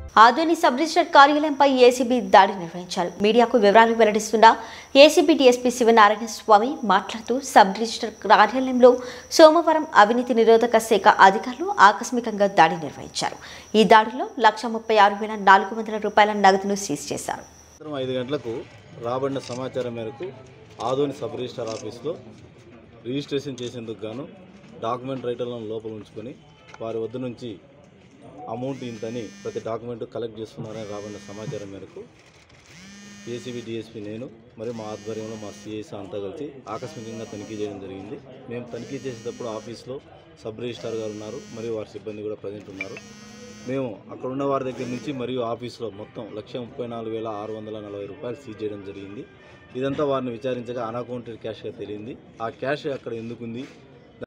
Adoni sub register కార్యాలయంపై ACB దాడి నిర్వహించారు మీడియాకు వివరాలు వెల్లడిస్తున్న ఏసీబీ డీఎస్పీ శివనారాయణ స్వామి మాట్లాడుతూ సబ్ రిజిస్టర్ కార్యాలయంలో సోమవారం అవినీతి నిరోధక శాఖ అధికారులు ఆకస్మికంగా దాడి నిర్వహించారు ఈ దాడిలో లక్ష ముప్పై ఆరు వేల నాలుగు వందల రూపాయల నగదును సీజ్ చేశారు సాయంత్రం ఐదు గంటలకు రాబడిన సమాచారం మేరకు ఆదోని సబ్ రిజిస్టార్ ఆఫీస్లో రిజిస్ట్రేషన్ చేసేందుకు గాను డాక్యుమెంట్ రైటర్లను లోపల ఉంచుకొని వారి వద్ద నుంచి అమౌంట్ ఇంతని ప్రతి డాక్యుమెంట్ కలెక్ట్ చేస్తున్నారని రాబడిన సమాచారం మేరకు ఏసీబీ డిఎస్పీ నేను మరియు మా ఆధ్వర్యంలో మా సిఐసా అంతా కలిసి ఆకస్మికంగా తనిఖీ చేయడం జరిగింది మేము తనిఖీ చేసేటప్పుడు ఆఫీస్లో సబ్ రిజిస్టార్ గారు ఉన్నారు మరియు వారి సిబ్బంది కూడా ప్రజెంట్ ఉన్నారు మేము అక్కడ ఉన్న వారి దగ్గర నుంచి మరియు ఆఫీస్లో మొత్తం లక్ష ముప్పై నాలుగు వేల ఆరు వందల నలభై రూపాయలు సీజ్ చేయడం జరిగింది ఇదంతా వారిని విచారించగా అన్అకౌంటెడ్ క్యాష్గా తెలియంది ఆ క్యాష్ అక్కడ ఎందుకుంది